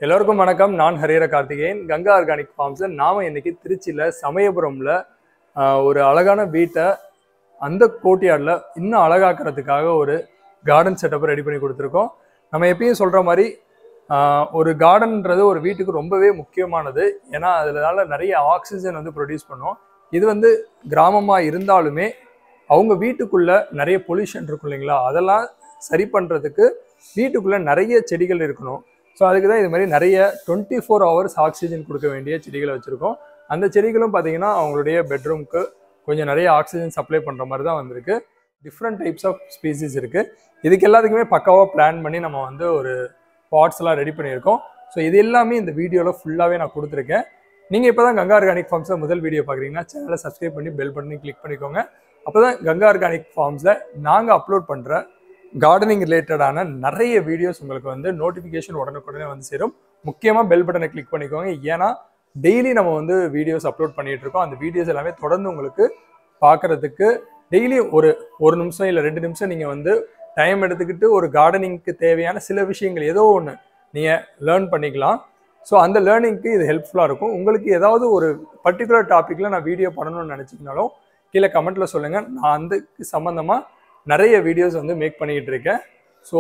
எல்லோருக்கும் வணக்கம் நான் ஹரீர கார்த்திகேயன் கங்கா ஆர்கானிக் ஃபார்ம்ஸில் நாம இன்னைக்கு திருச்சியில் சமயபுரம்ல ஆஹ், ஒரு அழகான வீட்டை அந்த கோட்யார்டில் இன்னும் அழகாக்கிறதுக்காக ஒரு கார்டன் செட்டப்பை ரெடி பண்ணி கொடுத்துருக்கோம் நம்ம எப்பயும் சொல்கிற மாதிரி ஆஹ், ஒரு கார்டன்ன்றது ஒரு வீட்டுக்கு ரொம்பவே முக்கியமானது ஏன்னா அதனால நிறைய ஆக்சிஜன் வந்து ப்ரொடியூஸ் பண்ணும் இது வந்து கிராமமாக இருந்தாலுமே அவங்க வீட்டுக்குள்ள நிறைய பொல்யூஷன் இருக்கும் இல்லைங்களா அதெல்லாம் சரி பண்ணுறதுக்கு வீட்டுக்குள்ள நிறைய செடிகள் இருக்கணும் ஸோ அதுக்கு தான் இது மாதிரி நிறைய டுவெண்ட்டி ஃபோர் ஹவர்ஸ் ஆக்சிஜன் கொடுக்க வேண்டிய செடிகளை வச்சுருக்கோம் அந்த செடிகளும் பார்த்தீங்கன்னா அவங்களுடைய பெட்ரூம்க்கு கொஞ்சம் நிறைய ஆக்சிஜன் சப்ளை பண்ணுற மாதிரி தான் வந்திருக்கு டிஃப்ரெண்ட் டைப்ஸ் ஆஃப் ஸ்பீசிஸ் இருக்குது இதுக்கு எல்லாத்துக்குமே பக்காவாக பிளான் பண்ணி நம்ம வந்து ஒரு பாட்ஸ் எல்லாம் ரெடி பண்ணியிருக்கோம் ஸோ இது எல்லாமே இந்த வீடியோவில் ஃபுல்லாகவே நான் கொடுத்துருக்கேன் நீங்கள் இப்போ தான் கங்கா ஆர்கானிக் ஃபார்ம்ஸில் முதல் வீடியோ பார்க்குறீங்கன்னா சேனலை சப்ஸ்கிரைப் பண்ணி பெல் பண்ணி கிளிக் பண்ணிக்கோங்க அப்போ தான் கங்கா ஆர்கானிக் ஃபார்ம்ஸில் நாங்கள் அப்லோட் பண்ணுற கார்டனிங் ரிலேட்டடான நிறைய வீடியோஸ் உங்களுக்கு வந்து நோட்டிஃபிகேஷன் உடனுக்குடனே வந்து சேரும் முக்கியமாக பெல் பட்டனை கிளிக் பண்ணிக்கோங்க ஏன்னா டெய்லி நம்ம வந்து வீடியோஸ் அப்லோட் பண்ணிட்டு இருக்கோம் அந்த வீடியோஸ் எல்லாமே தொடர்ந்து உங்களுக்கு பார்க்கறதுக்கு டெய்லி ஒரு ஒரு நிமிஷம் இல்லை ரெண்டு நிமிஷம் நீங்கள் வந்து டைம் எடுத்துக்கிட்டு ஒரு கார்டனிங்க்கு தேவையான சில விஷயங்கள் ஏதோ ஒன்று நீங்கள் லேர்ன் பண்ணிக்கலாம் ஸோ அந்த லேர்னிங்க்கு இது ஹெல்ப்ஃபுல்லாக இருக்கும் உங்களுக்கு ஏதாவது ஒரு பர்டிகுலர் டாப்பிக்கில் நான் வீடியோ பண்ணணும்னு நினச்சிங்கனாலும் கீழே கமெண்ட்டில் சொல்லுங்கள் நான் அதுக்கு சம்மந்தமாக நிறைய வீடியோஸ் வந்து மேக் பண்ணிக்கிட்டு இருக்கேன் ஸோ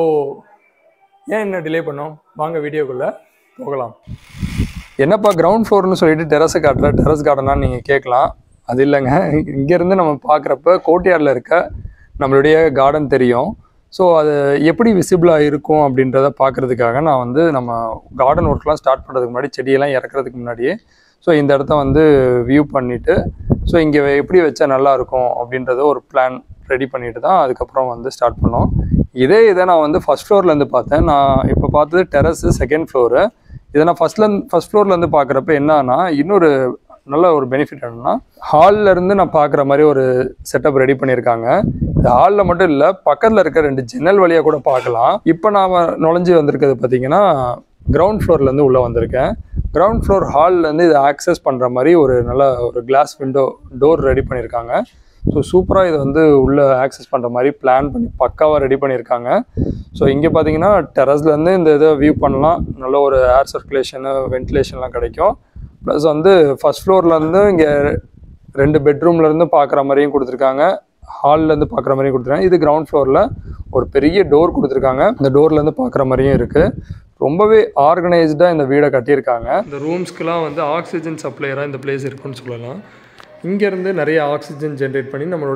ஏன் என்ன டிலே பண்ணோம் வாங்க வீடியோக்குள்ளே போகலாம் என்னப்பா கிரவுண்ட் ஃப்ளோர்னு சொல்லிட்டு டெரஸை காட்டுற டெரஸ் கார்டனான்னு நீங்கள் கேட்கலாம் அது இல்லைங்க இங்கேருந்து நம்ம பார்க்குறப்ப கோட்டையாரில் இருக்க நம்மளுடைய கார்டன் தெரியும் ஸோ அது எப்படி விசிபிளாக இருக்கும் அப்படின்றத பார்க்குறதுக்காக நான் வந்து நம்ம கார்டன் ஒர்க்லாம் ஸ்டார்ட் பண்ணுறதுக்கு முன்னாடி செடியெல்லாம் இறக்குறதுக்கு முன்னாடியே ஸோ இந்த இடத்த வந்து வியூ பண்ணிவிட்டு ஸோ இங்கே எப்படி வச்சா நல்லா இருக்கும் அப்படின்றத ஒரு பிளான் ரெடி பண்ணிட்டு தான் அதுக்கப்புறம் வந்து ஸ்டார்ட் பண்ணோம் இதே இதை நான் வந்து ஃபஸ்ட் ஃப்ளோர்லேருந்து பார்த்தேன் நான் இப்போ பார்த்தது டெரஸு செகண்ட் ஃப்ளோரு இதை நான் ஃபஸ்ட்லேருந்து ஃபஸ்ட் ஃப்ளோர்லேருந்து பார்க்குறப்ப என்னன்னா இன்னொரு நல்ல ஒரு பெனிஃபிட் என்னன்னா ஹாலில் இருந்து நான் பார்க்குற மாதிரி ஒரு செட்டப் ரெடி பண்ணியிருக்காங்க இந்த ஹாலில் மட்டும் இல்லை பக்கத்தில் இருக்க ரெண்டு ஜன்னல் வழியாக கூட பார்க்கலாம் இப்போ நான் நுழைஞ்சு வந்திருக்கிறது பார்த்தீங்கன்னா கிரவுண்ட் ஃப்ளோர்லேருந்து உள்ளே வந்திருக்கேன் கிரவுண்ட் ஃப்ளோர் ஹால்லேருந்து இதை ஆக்சஸ் பண்ணுற மாதிரி ஒரு நல்ல ஒரு கிளாஸ் விண்டோ டோர் ரெடி பண்ணியிருக்காங்க ஸோ சூப்பராக இதை வந்து உள்ளே ஆக்சஸ் பண்ணுற மாதிரி பிளான் பண்ணி பக்காவாக ரெடி பண்ணியிருக்காங்க ஸோ இங்கே பார்த்தீங்கன்னா டெரஸ்லேருந்து இந்த இதை வியூ பண்ணலாம் நல்ல ஒரு ஏர் சர்க்குலேஷனு வென்டிலேஷன்லாம் கிடைக்கும் ப்ளஸ் வந்து ஃபஸ்ட் ஃப்ளோர்லேருந்து இங்கே ரெண்டு பெட்ரூம்லேருந்து பார்க்குற மாதிரியும் கொடுத்துருக்காங்க ஹால்லேருந்து பார்க்குற மாதிரியும் கொடுத்துருக்காங்க இது கிரவுண்ட் ஃப்ளோரில் ஒரு பெரிய டோர் கொடுத்துருக்காங்க இந்த டோர்லேருந்து பார்க்குற மாதிரியும் இருக்குது ரொம்பவே ஆர்கனைஸ்டாக இந்த வீடை கட்டியிருக்காங்க இந்த ரூம்ஸ்க்கெலாம் வந்து ஆக்சிஜன் சப்ளையராக இந்த பிளேஸ் இருக்குன்னு சொல்லலாம் இங்கேருந்து நிறைய ஆக்சிஜன் ஜென்ரேட் பண்ணி நம்மளோட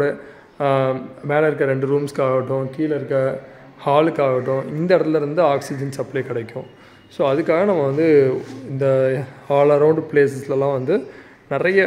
மேலே இருக்க ரெண்டு ரூம்ஸ்க்காகட்டும் கீழே இருக்க ஹாலுக்காகட்டும் இந்த இடத்துல இருந்து ஆக்சிஜன் சப்ளை கிடைக்கும் ஸோ அதுக்காக நம்ம வந்து இந்த ஆல் அரவுண்டு பிளேசஸ்லலாம் வந்து நிறைய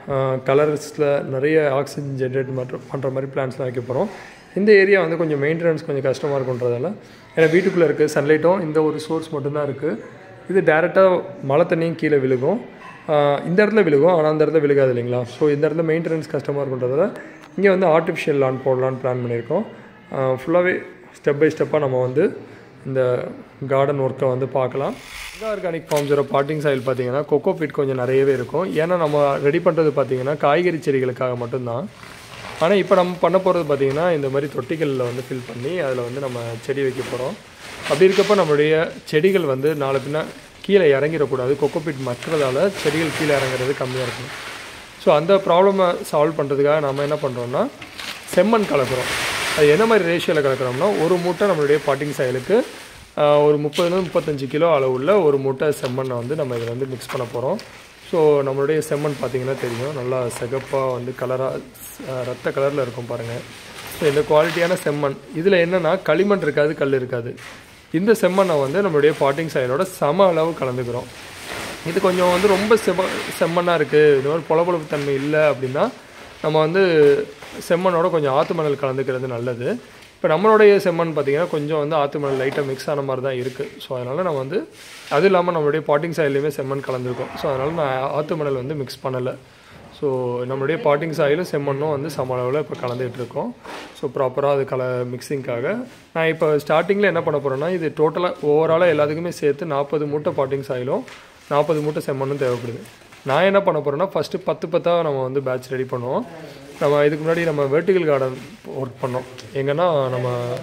கலர்ஸில் நிறைய ஆக்சிஜன் ஜென்ரேட் பண்ணுற பண்ணுற மாதிரி பிளான்ஸ்லாம் வைக்க போகிறோம் இந்த ஏரியா வந்து கொஞ்சம் மெயின்டெனன்ஸ் கொஞ்சம் கஷ்டமாக இருக்குன்றதால ஏன்னா வீட்டுக்குள்ளே இருக்குது சன்லைட்டும் இந்த ஒரு சோர்ஸ் மட்டும்தான் இருக்குது இது டேரெக்டாக மழை தண்ணியும் கீழே விழுகும் ஆஹ் இந்த இடத்துல விழுகும் ஆனால் அந்த இடத்துல விழுகாது இல்லைங்களா ஸோ இந்த இடத்துல மெயின்டெனன்ஸ் கஷ்டமாக இருக்குன்றதால இங்கே வந்து ஆர்டிஃபிஷியல் லான் போடலான்னு பிளான் பண்ணியிருக்கோம் ஃபுல்லாகவே ஸ்டெப் பை ஸ்டெப்பாக நம்ம வந்து இந்த கார்டன் ஒர்க்கை வந்து பார்க்கலாம் இந்த ஆர்கானிக் ஃபார்ம்ஸோட பாட்டிங் சாயில் பார்த்தீங்கன்னா கொக்கோ பீட் கொஞ்சம் நிறையவே இருக்கும் ஏன்னா நம்ம ரெடி பண்ணுறது பார்த்தீங்கன்னா காய்கறி செடிகளுக்காக மட்டும்தான் ஆனால் இப்போ நம்ம பண்ண போகிறது பார்த்தீங்கன்னா இந்த மாதிரி தொட்டிகளில் வந்து ஃபில் பண்ணி அதில் வந்து நம்ம செடி வைக்க போகிறோம் அப்படி இருக்கப்போ நம்மளுடைய செடிகள் வந்து நாளை பின்ன கீழே இறங்கிடக்கூடாது கொக்கோபீட் மக்கிறதால செடிகள் கீழே இறங்குறது கம்மியாக இருக்கும் ஸோ அந்த ப்ராப்ளமை சால்வ் பண்ணுறதுக்காக நம்ம என்ன பண்ணுறோம்னா செம்மண் கலக்கிறோம் அது என்ன மாதிரி ரேஷியோவில் கலக்கிறோம்னா ஒரு மூட்டை நம்மளுடைய பாட்டிங் சாயலுக்கு ஆஹ், ஒரு முப்பதுலேருந்து முப்பத்தஞ்சு கிலோ அளவுள்ள ஒரு மூட்டை செம்மண்ணை வந்து நம்ம இதில் வந்து மிக்ஸ் பண்ண போகிறோம் ஸோ நம்மளுடைய செம்மண் பார்த்திங்கன்னா தெரியும் நல்லா சிகப்பாக வந்து கலராக ரத்த கலரில் இருக்கும் பாருங்கள் ஸோ இந்த குவாலிட்டியான செம்மண் இதில் என்னென்னா களிமண் இருக்காது கல் இருக்காது இந்த செம்மண்ணை வந்து நம்மளுடைய பாட்டிங் சாயலோட சம அளவு கலந்துக்கிறோம் இது கொஞ்சம் வந்து ரொம்ப செம செம்மண்ணாக இருக்குது இந்த மாதிரி பொலப்பொலப்பு தன்மை இல்லை அப்படின்னா நம்ம வந்து செம்மண்ணோட கொஞ்சம் ஆற்று மணல் கலந்துக்கிறது நல்லது இப்போ நம்மளுடைய செம்மண் பார்த்திங்கன்னா கொஞ்சம் வந்து ஆற்று மணல் லைட்டாக மிக்ஸ் ஆன மாதிரி தான் இருக்குது ஸோ அதனால் நம்ம வந்து அது இல்லாமல் நம்மளுடைய பாட்டிங் சாயிலையுமே செம்மண் கலந்துருக்கோம் ஸோ அதனால் நான் ஆற்று மணல் வந்து மிக்ஸ் பண்ணலை ஸோ நம்மளுடைய பாட்டிங் சாயிலும் செம்மண்ணும் வந்து சம அளவில் இப்போ கலந்துகிட்டு இருக்கோம் ஸோ ப்ராப்பராக அது கல மிக்சிங்காக நான் இப்போ ஸ்டார்டிங்கில் என்ன பண்ண போகிறேன்னா இது டோட்டலாக ஓவராலாக எல்லாத்துக்குமே சேர்த்து நாற்பது மூட்டை பாட்டிங் சாயிலும் நாற்பது மூட்டை செம்மண்ணும் தேவைப்படுது நான் என்ன பண்ண போகிறேன்னா ஃபஸ்ட்டு பத்து பத்தாக நம்ம வந்து பேட்ச் ரெடி பண்ணுவோம் நம்ம இதுக்கு முன்னாடி நம்ம வெர்டிகல் கார்டன் ஒர்க் பண்ணோம் எங்கன்னா நம்ம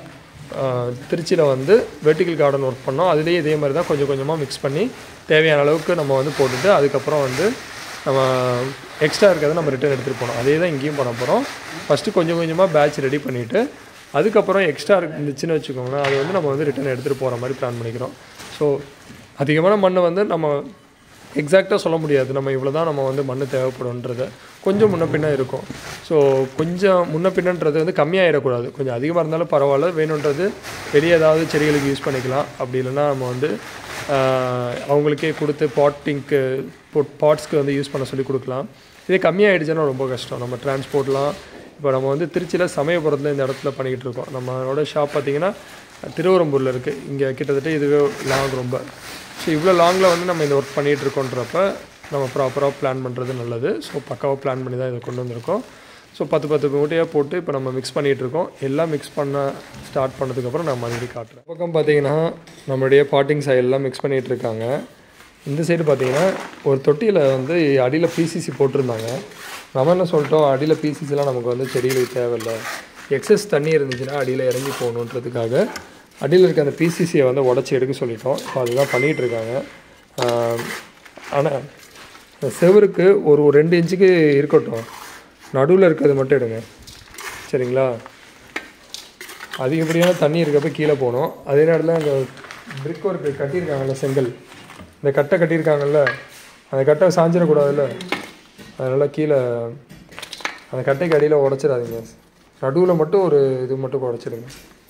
திருச்சியில் வந்து வெர்டிக்கல் கார்டன் ஒர்க் பண்ணோம் அதுலேயே இதே மாதிரி தான் கொஞ்சம் கொஞ்சமாக மிக்ஸ் பண்ணி தேவையான அளவுக்கு நம்ம வந்து போட்டுட்டு அதுக்கப்புறம் வந்து நம்ம எக்ஸ்ட்ரா இருக்கிறத நம்ம ரிட்டர்ன் எடுத்துகிட்டு போனோம் அதே தான் இங்கேயும் பண்ண போகிறோம் ஃபஸ்ட்டு கொஞ்சம் கொஞ்சமாக பேட்ச் ரெடி பண்ணிவிட்டு அதுக்கப்புறம் எக்ஸ்ட்ரா இருந்துச்சுன்னு வச்சுக்கோங்களேன் அது வந்து நம்ம வந்து ரிட்டர்ன் எடுத்துகிட்டு போகிற மாதிரி பிளான் பண்ணிக்கிறோம் ஸோ அதிகமான மண் வந்து நம்ம எக்ஸாக்டாக சொல்ல முடியாது நம்ம இவ்வளோ தான் நம்ம வந்து மண் தேவைப்படும்ன்றத கொஞ்சம் முன்ன பின்ன இருக்கும் ஸோ கொஞ்சம் முன்ன பின்னன்றது வந்து கம்மியாகிடக்கூடாது கொஞ்சம் அதிகமாக இருந்தாலும் பரவாயில்ல வேணுன்றது வெளியே ஏதாவது செடிகளுக்கு யூஸ் பண்ணிக்கலாம் அப்படி இல்லைன்னா நம்ம வந்து ஆஹ், அவங்களுக்கே கொடுத்து பாட்டிங்க்கு பாட்ஸ்க்கு வந்து யூஸ் பண்ண சொல்லி கொடுக்கலாம் இதே கம்மியாகிடுச்சுன்னா ரொம்ப கஷ்டம் நம்ம டிரான்ஸ்போர்ட்லாம் இப்போ நம்ம வந்து திருச்சியில் சமயபுரத்தில் இந்த இடத்துல பண்ணிக்கிட்டு இருக்கோம் நம்மளோட ஷாப் பார்த்தீங்கன்னா திருவரம்பூரில் இருக்குது இங்கே கிட்டத்தட்ட இதுவே லாங் ரொம்ப ஸோ இவ்வளோ லாங்கில் வந்து நம்ம இந்த ஒர்க் பண்ணிகிட்டு இருக்கோன்றப்ப நம்ம ப்ராப்பராக பிளான் பண்ணுறது நல்லது ஸோ பக்காவாக பிளான் பண்ணி தான் இதை கொண்டு வந்திருக்கோம் ஸோ பத்து பத்து மூட்டையாக போட்டு இப்போ நம்ம மிக்ஸ் பண்ணிகிட்டு இருக்கோம் எல்லாம் மிக்ஸ் பண்ண ஸ்டார்ட் பண்ணதுக்கப்புறம் நான் மறுபடியும் காட்டுறேன் பக்கம் பார்த்தீங்கன்னா நம்மளுடைய பாட்டிங் சைடெல்லாம் மிக்ஸ் பண்ணிகிட்டு இருக்காங்க இந்த சைடு பார்த்தீங்கன்னா ஒரு தொட்டியில் வந்து அடியில் பிசிசி போட்டிருந்தாங்க நம்ம என்ன சொல்லிட்டோம் அடியில் பிசிசிலாம் நமக்கு வந்து செடிகளுக்கு தேவையில்லை எக்ஸஸ் தண்ணி இருந்துச்சுன்னா அடியில் இறங்கி போகணுன்றதுக்காக அடியில் இருக்க அந்த பிசிசியை வந்து உடச்சி எடுக்க சொல்லிட்டோம் இப்போ அதுதான் பண்ணிகிட்டு இருக்காங்க ஆனால் செவருக்கு ஒரு ஒரு ரெண்டு இன்ச்சுக்கு இருக்கட்டும் நடுவில் இருக்கிறது மட்டும் எடுங்க சரிங்களா அதிகப்படியான தண்ணி இருக்கப்ப கீழே போகணும் அதே நேரத்தில் அந்த பிரிக் ஒர்க்கு கட்டியிருக்காங்கல்ல செங்கல் இந்த கட்டை கட்டியிருக்காங்கல்ல அந்த கட்டை சாஞ்சிடக்கூடாதுல்ல அதனால் கீழே அந்த கட்டைக்கு அடியில் உடச்சிடாதீங்க நடுவில் மட்டும் ஒரு இது மட்டும் உடச்சிடுங்க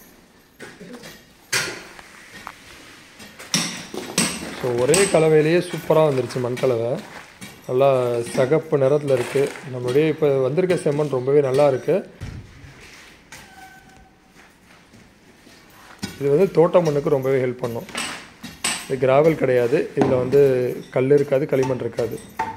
ஸோ ஒரே கலவையிலேயே சூப்பராக வந்துருச்சு மண் கலவை நல்லா சகப்பு நிறத்தில் இருக்குது நம்மளுடைய இப்போ வந்திருக்க செம்மண் ரொம்பவே நல்லா இருக்குது இது வந்து தோட்ட மண்ணுக்கு ரொம்பவே ஹெல்ப் பண்ணும் இது கிராவல் கிடையாது இதில் வந்து கல் இருக்காது களிமண் இருக்காது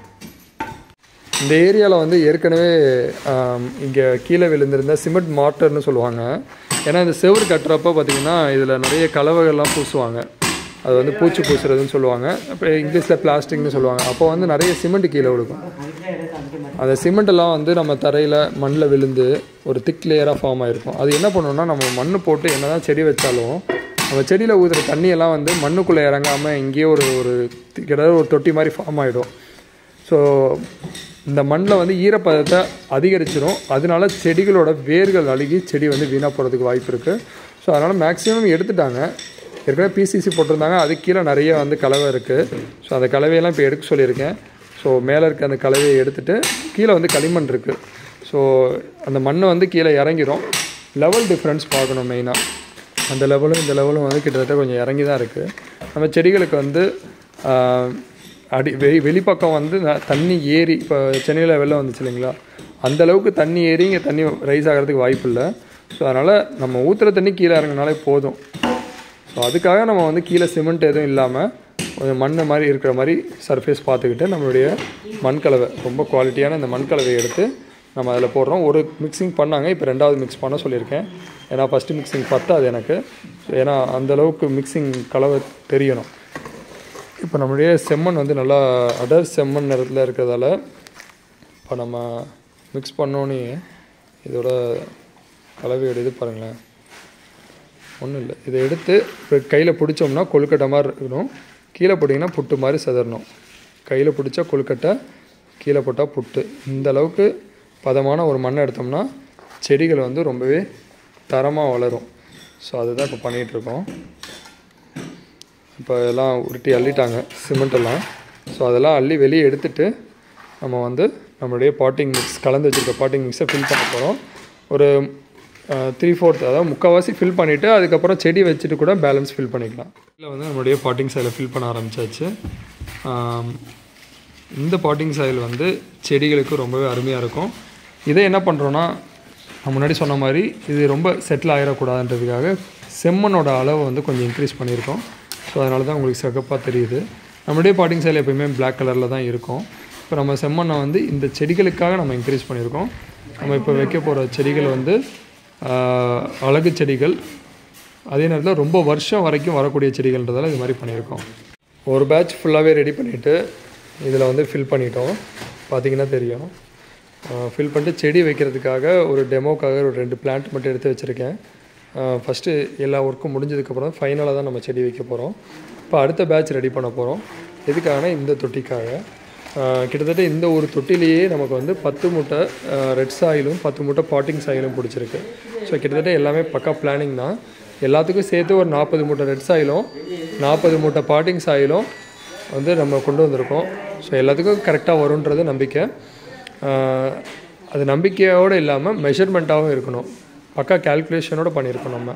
இந்த ஏரியாவில் வந்து ஏற்கனவே இங்கே கீழே விழுந்திருந்த சிமெண்ட் மாட்டர்னு சொல்லுவாங்க ஏன்னா இந்த செவுரு கட்டுறப்போ பார்த்தீங்கன்னா இதில் நிறைய கலவைகள்லாம் பூசுவாங்க அது வந்து பூச்சி பூசுறதுன்னு சொல்லுவாங்க அப்புறம் இங்கிலீஷில் பிளாஸ்டிக்னு சொல்லுவாங்க அப்போ வந்து நிறைய சிமெண்ட் கீழே விழுகும் அந்த சிமெண்ட் எல்லாம் வந்து நம்ம தரையில் மண்ணில் விழுந்து ஒரு திக் லேயராக ஃபார்ம் ஆகிருக்கும் அது என்ன பண்ணணும்னா நம்ம மண் போட்டு என்னதான் செடி வச்சாலும் நம்ம செடியில் ஊற்றுற தண்ணியெல்லாம் வந்து மண்ணுக்குள்ளே இறங்காமல் இங்கேயே ஒரு ஒரு தி- கிட்டத்தட்ட ஒரு தொட்டி மாதிரி ஃபார்ம் ஆகிடும் ஸோ இந்த மண்ணில் வந்து ஈரப்பதத்தை அதிகரிச்சிடும் அதனால செடிகளோட வேர்கள் அழுகி செடி வந்து வீணாக போகிறதுக்கு வாய்ப்பு இருக்குது ஸோ அதனால் மேக்ஸிமம் எடுத்துட்டாங்க ஏற்கனவே பிசிசி போட்டிருந்தாங்க அது கீழே நிறைய வந்து கலவை இருக்குது ஸோ அந்த கலவையெல்லாம் இப்போ எடுக்க சொல்லியிருக்கேன் ஸோ மேலே இருக்க அந்த கலவையை எடுத்துட்டு கீழே வந்து களிமண் இருக்குது ஸோ அந்த மண்ணை வந்து கீழே இறங்கிடும் லெவல் டிஃப்ரென்ஸ் பார்க்கணும் மெயினாக அந்த லெவலும் இந்த லெவலும் வந்து கிட்டத்தட்ட கொஞ்சம் இறங்கி தான் இருக்குது நம்ம செடிகளுக்கு வந்து ஆஹ், அடி வெளி வெளிப்பக்கம் வந்து ந- தண்ணி ஏறி இப்போ சென்னையில் வெள்ளம் வந்துச்சு இல்லைங்களா அந்த அளவுக்கு தண்ணி ஏறி இங்கே தண்ணி ரைஸ் ஆகிறதுக்கு வாய்ப்பு இல்லை ஸோ அதனால் நம்ம ஊற்றுற தண்ணி கீழே இறங்கினாலே போதும் ஸோ அதுக்காக நம்ம வந்து கீழே சிமெண்ட் எதுவும் இல்லாமல் கொஞ்சம் மண் மாதிரி இருக்கிற மாதிரி சர்ஃபேஸ் பார்த்துக்கிட்டு நம்மளுடைய மண் கலவை ரொம்ப குவாலிட்டியான இந்த மண் கலவையை எடுத்து நம்ம அதில் போடுறோம் ஒரு மிக்சிங் பண்ணாங்க இப்போ ரெண்டாவது மிக்ஸ் பண்ண சொல்லியிருக்கேன் ஏன்னா ஃபஸ்ட்டு மிக்சிங் பத்தாது எனக்கு ஏன்னா அந்த அளவுக்கு மிக்சிங் கலவை தெரியணும் இப்போ நம்மளுடைய செம்மண் வந்து நல்லா அடர் செம்மண் நிறத்தில் இருக்கிறதால இப்போ நம்ம மிக்ஸ் பண்ணோன்னே இதோட கலவையோட இது பாருங்களேன் ஒன்றும் இல்லை இதை எடுத்து இப்போ கையில் பிடிச்சோம்னா கொழுக்கட்டை மாதிரி இருக்கணும் கீழே போட்டிங்கன்னா புட்டு மாதிரி செதறணும் கையில் பிடிச்சா கொழுக்கட்டை கீழே போட்டால் புட்டு இந்த அளவுக்கு பதமான ஒரு மண்ணை எடுத்தோம்னா செடிகள் வந்து ரொம்பவே தரமாக வளரும் ஸோ அதுதான் இப்போ பண்ணிகிட்ருக்கோம் இப்போ எல்லாம் உருட்டி அள்ளிட்டாங்க சிமெண்ட் எல்லாம் ஸோ அதெல்லாம் அள்ளி வெளியே எடுத்துட்டு நம்ம வந்து நம்மளுடைய பாட்டிங் மிக்ஸ் கலந்து வச்சுருக்க பாட்டிங் மிக்ஸை ஃபில் பண்ண போகிறோம் ஒரு த்ரீ ஃபோர்த் அதாவது முக்கால்வாசி ஃபில் பண்ணிவிட்டு அதுக்கப்புறம் செடி வச்சுட்டு கூட பேலன்ஸ் ஃபில் பண்ணிக்கலாம் இதில் வந்து நம்மளுடைய பாட்டிங் சாயில் ஃபில் பண்ண ஆரம்பிச்சாச்சு ஆம், இந்த பாட்டிங் சாயில் வந்து செடிகளுக்கு ரொம்பவே அருமையாக இருக்கும் இதை என்ன பண்ணுறோன்னா நான் முன்னாடி சொன்ன மாதிரி இது ரொம்ப செட்டில் ஆகிடக்கூடாதுன்றதுக்காக செம்மண்ணோட அளவை வந்து கொஞ்சம் இன்க்ரீஸ் பண்ணியிருக்கோம் ஸோ அதனால தான் உங்களுக்கு சிகப்பாக தெரியுது நம்மளுடைய பாட்டிங் சாயில் எப்பயுமே Black கலரில் தான் இருக்கும் இப்போ நம்ம செம்மண்ணை வந்து இந்த செடிகளுக்காக நம்ம இன்க்ரீஸ் பண்ணியிருக்கோம் நம்ம இப்போ வைக்க போகிற செடிகள் வந்து ஆஹ், அழகு செடிகள் அதே நேரத்தில் ரொம்ப வருஷம் வரைக்கும் வரக்கூடிய செடிகள்ன்றதால இது மாதிரி பண்ணியிருக்கோம் ஒரு பேட்ச் ஃபுல்லாகவே ரெடி பண்ணிவிட்டு இதில் வந்து ஃபில் பண்ணிட்டோம் பார்த்தீங்கன்னா தெரியும் ஃபில் பண்ணிட்டு செடி வைக்கிறதுக்காக ஒரு டெமோக்காக ஒரு ரெண்டு பிளான்ட் மட்டும் எடுத்து வச்சுருக்கேன் ஃபஸ்ட்டு எல்லா ஒர்க்கும் முடிஞ்சதுக்கப்புறம் ஃபைனலாக தான் நம்ம செடி வைக்க போகிறோம் இப்போ அடுத்த பேட்ச் ரெடி பண்ண போகிறோம் எதுக்காகனா இந்த தொட்டிக்காக ஆஹ் கிட்டத்தட்ட இந்த ஒரு தொட்டிலேயே நமக்கு வந்து பத்து மூட்டை ரெட் சாயிலும் பத்து மூட்டை பாட்டிங் சாயிலும் பிடிச்சிருக்கு ஸோ கிட்டத்தட்ட எல்லாமே பக்கா பிளானிங் தான் எல்லாத்துக்கும் சேர்த்து ஒரு நாற்பது மூட்டை ரெட் சாயிலும் நாற்பது மூட்டை பாட்டிங் சாயிலும் வந்து நம்ம கொண்டு வந்திருக்கோம் ஸோ எல்லாத்துக்கும் கரெக்டாக வரும்ன்றது நம்பிக்கை ஆஹ் அது நம்பிக்கையோடு இல்லாமல் மெஷர்மெண்ட்டாகவும் இருக்கணும் பக்கா கேல்குலேஷனோட பண்ணியிருக்கோம் நம்ம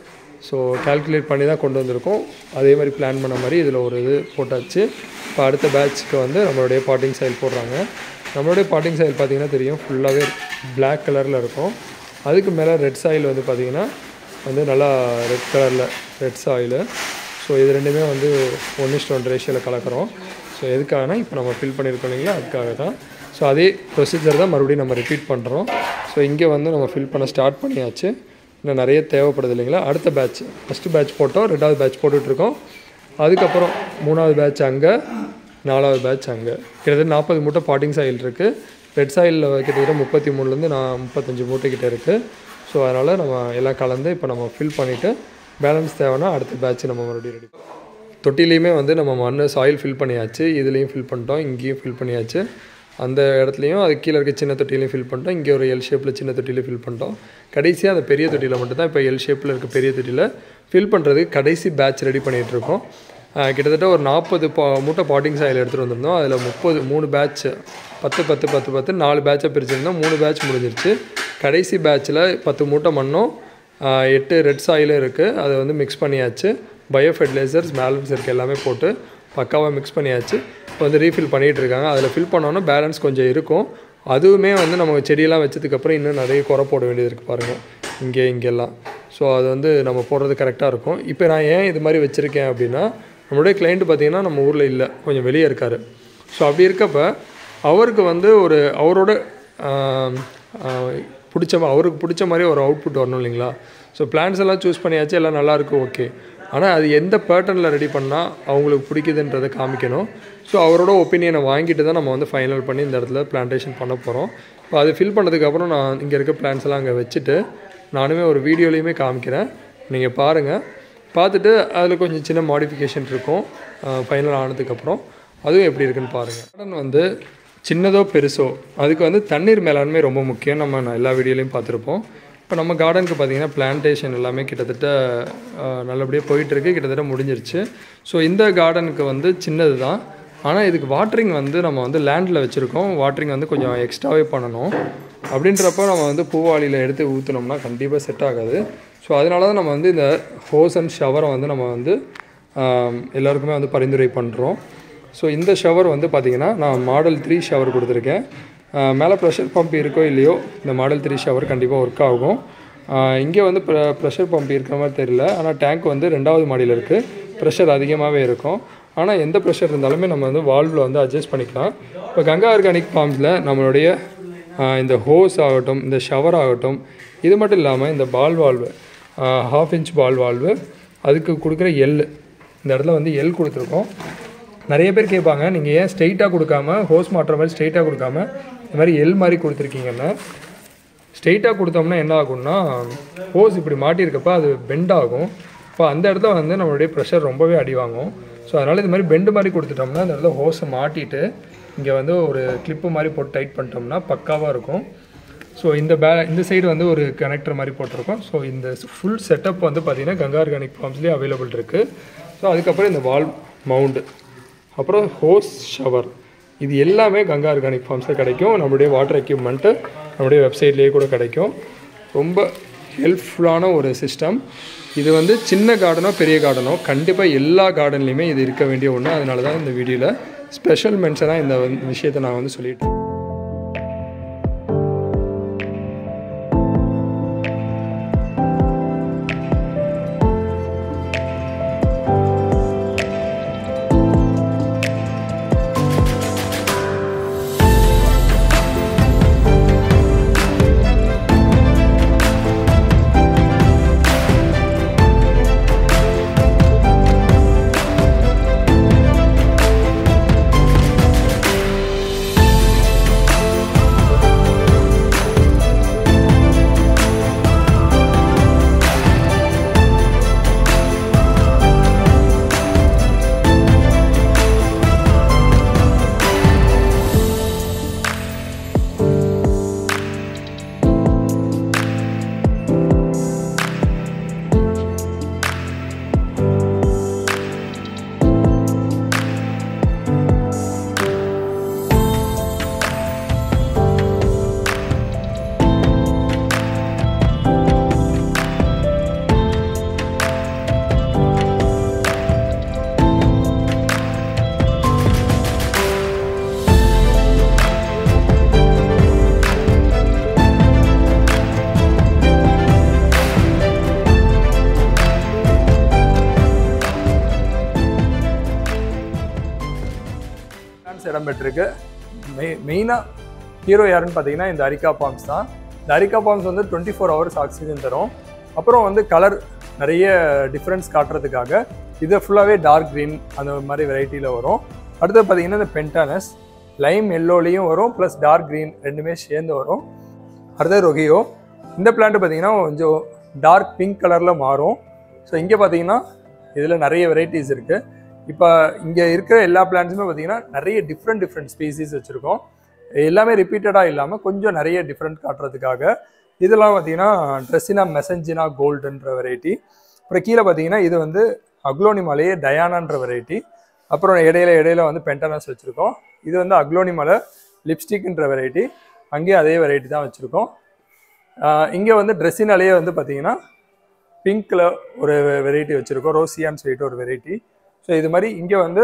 ஸோ கால்குலேட் பண்ணி தான் கொண்டு வந்திருக்கோம் அதே மாதிரி பிளான் பண்ண மாதிரி இதில் ஒரு இது போட்டாச்சு இப்போ அடுத்த பேட்ச்க்கு வந்து நம்மளுடைய பாட்டிங் சைல் போடுறாங்க நம்மளுடைய பாட்டிங் சைல் பார்த்தீங்கன்னா தெரியும் ஃபுல்லாகவே Black கலரில் இருக்கும் அதுக்கு மேலே ரெட் சாயில் வந்து பார்த்திங்கன்னா வந்து நல்லா ரெட் கலரில் ரெட் சாயில் ஸோ இது ரெண்டுமே வந்து ஒன் இஸ்ட் ஒன் ரேஷியோவில் கலக்கிறோம் ஸோ எதுக்காகனா இப்போ நம்ம ஃபில் பண்ணியிருக்கோம் இல்லைங்களா அதுக்காக தான் ஸோ அதே ப்ரொசீஜர் தான் மறுபடியும் நம்ம ரிப்பீட் பண்ணுறோம் ஸோ இங்கே வந்து நம்ம ஃபில் பண்ண ஸ்டார்ட் பண்ணியாச்சு இன்னும் நிறைய தேவைப்படுது இல்லைங்களா அடுத்த பேட்ச் ஃபஸ்ட்டு பேட்ச் போட்டோம் ரெண்டாவது பேட்ச் போட்டுட்ருக்கோம் அதுக்கப்புறம் மூணாவது பேட்ச் அங்கே நாலாவது பேட்ச் அங்கே கிட்டத்தட்ட நாற்பது மூட்டை பாட்டிங் சாயில் இருக்குது ரெட் சாயிலில் கிட்டத்தட்ட முப்பத்தி மூணுலேருந்து நான் முப்பத்தஞ்சு மூட்டை கிட்ட இருக்குது ஸோ அதனால் நம்ம எல்லாம் கலந்து இப்போ நம்ம ஃபில் பண்ணிவிட்டு பேலன்ஸ் தேவைன்னா அடுத்த பேட்ச் நம்ம மறுபடியும் ரெடி தொட்டிலையுமே வந்து நம்ம மண் சாயில் ஃபில் பண்ணியாச்சு இதுலேயும் ஃபில் பண்ணிட்டோம் இங்கேயும் ஃபில் பண்ணியாச்சு அந்த இடத்துலையும் அது கீழே இருக்க சின்ன தொட்டிலையும் ஃபில் பண்ணிட்டோம் இங்கே ஒரு எல் ஷேப்பில் சின்ன தொட்டிலையும் ஃபில் பண்ணிட்டோம் கடைசியாக அந்த பெரிய தொட்டியில் மட்டும்தான் இப்போ எல் ஷேப்பில் இருக்க பெரிய தொட்டியில் ஃபில் பண்ணுறதுக்கு கடைசி பேட்ச் ரெடி பண்ணிகிட்ருக்கோம் கிட்டத்தட்ட ஒரு நாற்பது பா மூட்டை பாட்டிங் சாயில் எடுத்துகிட்டு வந்திருந்தோம் அதில் முப்பது மூணு பேட்ச் பத்து பத்து பத்து பத்து நாலு பேட்சாக பிரிச்சிருந்தோம் மூணு பேட்ச் முடிஞ்சிருச்சு கடைசி பேட்ச்சில் பத்து மூட்டை மண்ணும் ஆஹ் எட்டு ரெட் சாயிலும் இருக்குது அதை வந்து மிக்ஸ் பண்ணியாச்சு பயோ ஃபெர்டிலைசர்ஸ் பேலன்ஸ் இருக்குது எல்லாமே போட்டு பக்காவாக மிக்ஸ் பண்ணியாச்சு இப்போ வந்து ரீஃபில் பண்ணிகிட்டு இருக்காங்க அதில் ஃபில் பண்ணோன்னா பேலன்ஸ் கொஞ்சம் இருக்கும் அதுவுமே வந்து நம்ம செடியெல்லாம் வச்சதுக்கப்புறம் இன்னும் நிறைய குறை போட வேண்டியது இருக்குது பாருங்கள் இங்கே இங்கெல்லாம் ஸோ அது வந்து நம்ம போடுறது கரெக்டாக இருக்கும் இப்போ நான் ஏன் இது மாதிரி வச்சுருக்கேன் அப்படின்னா நம்மளுடைய கிளைண்ட் பார்த்திங்கன்னா நம்ம ஊரில் இல்லை கொஞ்சம் வெளியே இருக்கார் ஸோ அப்படி இருக்கப்ப அவருக்கு வந்து ஒரு அவரோட ஆம், ஆ, பிடிச்ச மா- அவருக்கு பிடிச்ச மாதிரி ஒரு அவுட்புட் வரணும் இல்லைங்களா ஸோ பிளான்ஸ் எல்லாம் சூஸ் பண்ணியாச்சு எல்லாம் நல்லா இருக்கு ஓகே ஆனால் அது எந்த பேட்டர்னில் ரெடி பண்ணால் அவங்களுக்கு பிடிக்குதுன்றதை காமிக்கணும் ஸோ அவரோட ஒப்பீனியனை வாங்கிட்டு தான் நம்ம வந்து ஃபைனல் பண்ணி இந்த இடத்துல பிளான்டேஷன் பண்ண போகிறோம் இப்போ அது ஃபில் பண்ணதுக்கப்புறம் நான் இங்கே இருக்க பிளான்ஸ் எல்லாம் அங்கே வச்சுட்டு நானுமே ஒரு வீடியோலையுமே காமிக்கிறேன் நீங்கள் பாருங்கள் பார்த்துட்டு அதில் கொஞ்சம் சின்ன மாடிஃபிகேஷன் இருக்கும் ஃபைனல் ஆனதுக்கப்புறம் அதுவும் எப்படி இருக்குன்னு பாருங்கள் கார்டன் வந்து சின்னதோ பெருசோ அதுக்கு வந்து தண்ணீர் மேலாண்மை ரொம்ப முக்கியம் நம்ம நான் எல்லா வீடியோலையும் பார்த்துருப்போம் இப்போ நம்ம கார்டனுக்கு பார்த்தீங்கன்னா பிளான்டேஷன் எல்லாமே கிட்டத்தட்ட ஆஹ், நல்லபடியாக போயிட்டுருக்கு கிட்டத்தட்ட முடிஞ்சிருச்சு ஸோ இந்த கார்டனுக்கு வந்து சின்னது தான் ஆனால் இதுக்கு வாட்டரிங் வந்து நம்ம வந்து லேண்டில் வச்சுருக்கோம் வாட்டரிங் வந்து கொஞ்சம் எக்ஸ்ட்ராவே பண்ணணும் அப்படின்றப்ப நம்ம வந்து பூவாளியில் எடுத்து ஊற்றினோம்னா கண்டிப்பாக செட் ஆகாது ஸோ அதனால தான் நம்ம வந்து இந்த ஹோஸ் அண்ட் ஷவரை வந்து நம்ம வந்து ஆம், எல்லாருக்குமே வந்து பரிந்துரை பண்ணுறோம் ஸோ இந்த ஷவர் வந்து பார்த்திங்கன்னா நான் மாடல் த்ரீ ஷவர் கொடுத்துருக்கேன் மேலே ப்ரெஷர் பம்ப் இருக்கோ இல்லையோ இந்த மாடல் த்ரீ ஷவர் கண்டிப்பாக ஒர்க் ஆகும் இங்கே வந்து ப்ரெஷர் பம்ப் இருக்கிற மாதிரி தெரியல ஆனால் டேங்க் வந்து ரெண்டாவது மாடியில் இருக்குது ப்ரெஷர் அதிகமாகவே இருக்கும் ஆனால் எந்த ப்ரெஷர் இருந்தாலுமே நம்ம வந்து வால்வில் வந்து அட்ஜஸ்ட் பண்ணிக்கலாம் இப்போ கங்கா ஆர்கானிக் ஃபார்ம்ஸில் நம்மளுடைய ஆஹ் இந்த ஹோஸ் ஆகட்டும் இந்த ஷவர் ஆகட்டும் இது மட்டும் இல்லாமல் இந்த ball valve half inch ball valve அதுக்கு கொடுக்குற எல் இந்த இடத்துல வந்து எல் கொடுத்துருக்கோம் நிறைய பேர் கேட்பாங்க நீங்கள் ஏன் ஸ்ட்ரைட்டாக கொடுக்காம ஹோஸ் மாட்டுற மாதிரி ஸ்ட்ரைட்டாக கொடுக்காம இந்த மாதிரி எல் மாதிரி கொடுத்துருக்கீங்கன்னா ஸ்ட்ரெயிட்டாக கொடுத்தோம்னா என்ன ஆகும்னா ஹோஸ் இப்படி மாட்டியிருக்கப்ப அது பெண்ட் ஆகும் இப்போ அந்த இடத்துல வந்து நம்மளுடைய ப்ரெஷர் ரொம்பவே அடி வாங்கும் ஸோ அதனால் இது மாதிரி பெண்டு மாதிரி கொடுத்துட்டோம்னா அந்த இடத்துல ஹோஸை மாட்டிட்டு இங்கே வந்து ஒரு கிளிப்பு மாதிரி போட்டு டைட் பண்ணிட்டோம்னா பக்காவாக இருக்கும் ஸோ இந்த பே இந்த சைடு வந்து ஒரு கனெக்டர் மாதிரி போட்டிருக்கோம் ஸோ இந்த ஃபுல் செட்டப் வந்து பார்த்திங்கன்னா கங்கா ஆர்கானிக் ஃபார்ம்ஸ்லேயே அவைலபிள் இருக்குது ஸோ அதுக்கப்புறம் இந்த வால் மவுண்டு அப்புறம் ஹோஸ் ஷவர் இது எல்லாமே கங்கா ஆர்கானிக் ஃபார்ம்ஸில் கிடைக்கும் நம்மளுடைய வாட்டர் எக்யூப்மெண்ட்டு நம்மளுடைய வெப்சைட்லேயே கூட கிடைக்கும் ரொம்ப ஹெல்ப்ஃபுல்லான ஒரு சிஸ்டம் இது வந்து சின்ன கார்டனோ பெரிய கார்டனோ கண்டிப்பாக எல்லா கார்டன்லேயுமே இது இருக்க வேண்டிய ஒன்று அதனால தான் இந்த வீடியோவில் ஸ்பெஷல் மென்ஷனாக இந்த வந்து விஷயத்தை நான் வந்து சொல்லிட்டு பிளான்ஸ் இடம்பெற்றிருக்கு மெய் மெயினாக ஹீரோ யாருன்னு பார்த்தீங்கன்னா இந்த அரிக்கா பாம்ஸ் தான் இந்த அரிக்கா பாம்ஸ் வந்து டுவெண்ட்டி ஃபோர் ஹவர்ஸ் ஆக்சிஜன் தரும் அப்புறம் வந்து கலர் நிறைய டிஃப்ரென்ஸ் காட்டுறதுக்காக இது ஃபுல்லாகவே டார்க் க்ரீன் அந்த மாதிரி வெரைட்டியில் வரும் அடுத்து பார்த்தீங்கன்னா இந்த பென்டானஸ் லைம் எல்லோலையும் வரும் ப்ளஸ் டார்க் க்ரீன் ரெண்டுமே சேர்ந்து வரும் அடுத்தது ரொகியோ இந்த பிளான்ட் பார்த்தீங்கன்னா கொஞ்சம் டார்க் பிங்க் கலரில் மாறும் ஸோ இங்கே பார்த்தீங்கன்னா இதில் நிறைய வெரைட்டிஸ் இருக்குது இப்போ இங்கே இருக்கிற எல்லா பிளான்ட்ஸுமே பார்த்தீங்கன்னா நிறைய டிஃப்ரெண்ட் டிஃப்ரெண்ட் ஸ்பீசிஸ் வச்சுருக்கோம் எல்லாமே ரிப்பீட்டடாக இல்லாமல் கொஞ்சம் நிறைய டிஃப்ரெண்ட் காட்டுறதுக்காக இதெல்லாம் பார்த்தீங்கன்னா ட்ரெஸ்ஸினா மெசஞ்சினா கோல்டுன்ற வெரைட்டி அப்புறம் கீழே பார்த்தீங்கன்னா இது வந்து அக்லோனிமாலேயே டயானான்ற வெரைட்டி அப்புறம் இடையில இடையில வந்து பென்டானஸ் வச்சுருக்கோம் இது வந்து அக்லோனிமால லிப்ஸ்டிக்ன்ற வெரைட்டி அங்கேயும் அதே வெரைட்டி தான் வச்சுருக்கோம் இங்கே வந்து ட்ரெஸ்ஸினாலேயே வந்து பார்த்தீங்கன்னா பிங்க்கில் ஒரு வெரைட்டி வச்சுருக்கோம் ரோசியான்னு சொல்லிட்டு ஒரு வெரைட்டி ஸோ இது மாதிரி இங்கே வந்து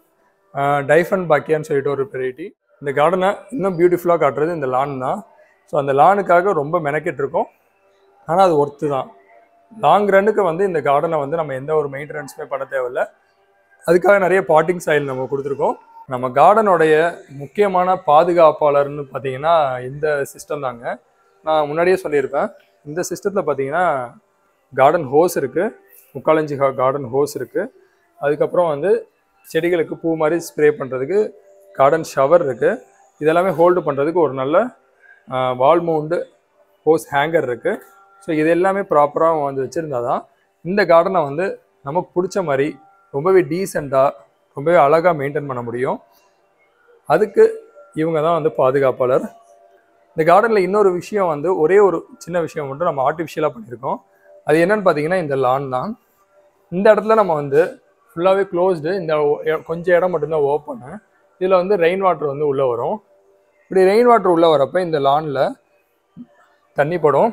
டைஃபன் பாக்கியான்னு சொல்லிட்டு ஒரு வெரைட்டி இந்த கார்டனை இன்னும் பியூட்டிஃபுல்லாக காட்டுறது இந்த லான் தான் ஸோ அந்த லானுக்காக ரொம்ப மெனக்கெட்டு இருக்கோம் ஆனால் அது ஒர்த்து தான் லாங் ரன்னுக்கு வந்து இந்த கார்டனை வந்து நம்ம எந்த ஒரு மெயின்டெனன்ஸுமே பண்ண தேவையில்ல அதுக்காக நிறைய பாட்டிங் ஸ்டைல் நம்ம கொடுத்துருக்கோம் நம்ம கார்டனோடைய முக்கியமான பாதுகாப்பாளர்னு பார்த்தீங்கன்னா இந்த சிஸ்டம் தாங்க நான் முன்னாடியே சொல்லியிருப்பேன் இந்த சிஸ்டத்தில் பார்த்தீங்கன்னா கார்டன் ஹோஸ் இருக்குது முக்காலஞ்சி கார்டன் ஹோஸ் இருக்குது அதுக்கப்புறம் வந்து செடிகளுக்கு பூ மாதிரி ஸ்ப்ரே பண்ணுறதுக்கு கார்டன் ஷவர் இருக்குது இதெல்லாமே ஹோல்டு பண்ணுறதுக்கு ஒரு நல்ல வால் மவுண்டு ஹோஸ் ஹேங்கர் இருக்குது ஸோ இது எல்லாமே ப்ராப்பராக வந்து வச்சுருந்தா தான் இந்த கார்டனை வந்து நமக்கு பிடிச்ச மாதிரி ரொம்பவே டீசெண்டாக ரொம்பவே அழகாக மெயின்டைன் பண்ண முடியும் அதுக்கு இவங்க தான் வந்து பாதுகாப்பாளர் இந்த கார்டனில் இன்னொரு விஷயம் வந்து ஒரே ஒரு சின்ன விஷயம் மட்டும் நம்ம ஆர்டிஃபிஷியலாக பண்ணியிருக்கோம் அது என்னன்னு பார்த்தீங்கன்னா இந்த லான் தான் இந்த இடத்துல நம்ம வந்து ஃபுல்லாகவே க்ளோஸ்டு இந்த ஒ- கொஞ்சம் இடம் மட்டும்தான் ஓப்பனு இதில் வந்து ரெயின் வாட்டர் வந்து உள்ளே வரும் இப்படி ரெயின் வாட்டர் உள்ளே வரப்போ இந்த லானில் தண்ணி படும்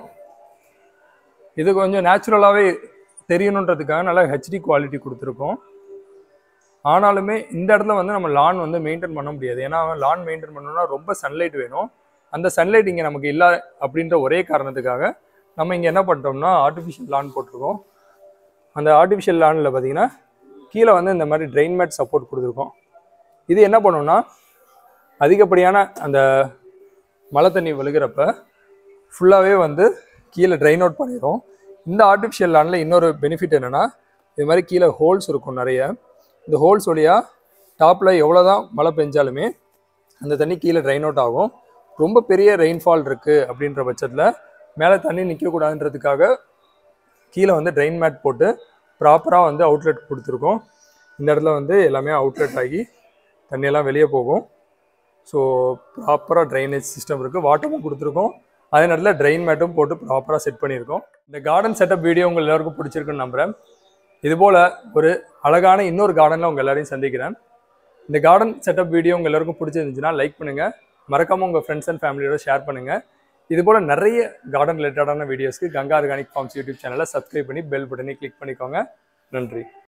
இது கொஞ்சம் நேச்சுரலாகவே தெரியணுன்றதுக்காக நல்லா ஹெச்டி குவாலிட்டி கொடுத்துருக்கோம் ஆனாலுமே இந்த இடத்துல வந்து நம்ம லான் வந்து மெயின்டைன் பண்ண முடியாது ஏன்னா லான் மெயின்டைன் பண்ணணும்னா ரொம்ப சன்லைட் வேணும் அந்த சன்லைட் இங்கே நமக்கு இல்லை அப்படின்ற ஒரே காரணத்துக்காக நம்ம இங்கே என்ன பண்ணிட்டோம்னா ஆர்டிஃபிஷியல் லான் போட்டிருக்கோம் அந்த ஆர்டிஃபிஷியல் லானில் பார்த்தீங்கன்னா கீழே வந்து இந்த மாதிரி ட்ரெயின் மேட் சப்போர்ட் கொடுத்துருக்கோம் இது என்ன பண்ணும்னா அதிகப்படியான அந்த மழை தண்ணி விழுகிறப்ப ஃபுல்லாகவே வந்து கீழே ட்ரைன் அவுட் பண்ணிடும் இந்த ஆர்டிஃபிஷியல் லேண்டில் இன்னொரு பெனிஃபிட் என்னென்னா இது மாதிரி கீழே ஹோல்ஸ் இருக்கும் நிறைய இந்த ஹோல்ஸ் வழியாக டாப்பில் எவ்வளோ தான் மழை பெஞ்சாலுமே அந்த தண்ணி கீழே ட்ரைன் அவுட் ஆகும் ரொம்ப பெரிய ரெயின்ஃபால் இருக்குது அப்படின்ற பட்சத்தில் மேலே தண்ணி நிற்கக்கூடாதுன்றதுக்காக கீழே வந்து ட்ரெயின் மேட் போட்டு ப்ராப்பராக வந்து அவுட்லெட் கொடுத்துருக்கோம் இந்த இடத்துல வந்து எல்லாமே அவுட்லெட் ஆகி தண்ணியெல்லாம் வெளியே போகும் ஸோ ப்ராப்பராக ட்ரைனேஜ் சிஸ்டம் இருக்குது வாட்டரும் கொடுத்துருக்கோம் அதே நேரத்தில் ட்ரெயின் மேட்டும் போட்டு ப்ராப்பராக செட் பண்ணியிருக்கோம் இந்த கார்டன் செட்டப் வீடியோ உங்கள் எல்லாருக்கும் பிடிச்சிருக்குன்னு நம்புகிறேன் இதுபோல் ஒரு அழகான இன்னொரு கார்டனில் உங்கள் எல்லாரையும் சந்திக்கிறேன் இந்த கார்டன் செட்டப் வீடியோ உங்கள் எல்லாருக்கும் பிடிச்சிருந்துச்சுன்னா லைக் பண்ணுங்கள் மறக்காமல் உங்கள் ஃப்ரெண்ட்ஸ் அண்ட் ஃபேமிலியோட ஷேர் பண்ணுங்கள் இதுபோல் நிறைய கார்டன் ரிலேட்டடான வீடியோஸ்க்கு கங்கா ஆர்கானிக் ஃபார்ம்ஸ் யூடியூப் சேனலை சப்ஸ்கிரைப் பண்ணி பெல் பட்டனை கிளிக் பண்ணிக்கோங்க நன்றி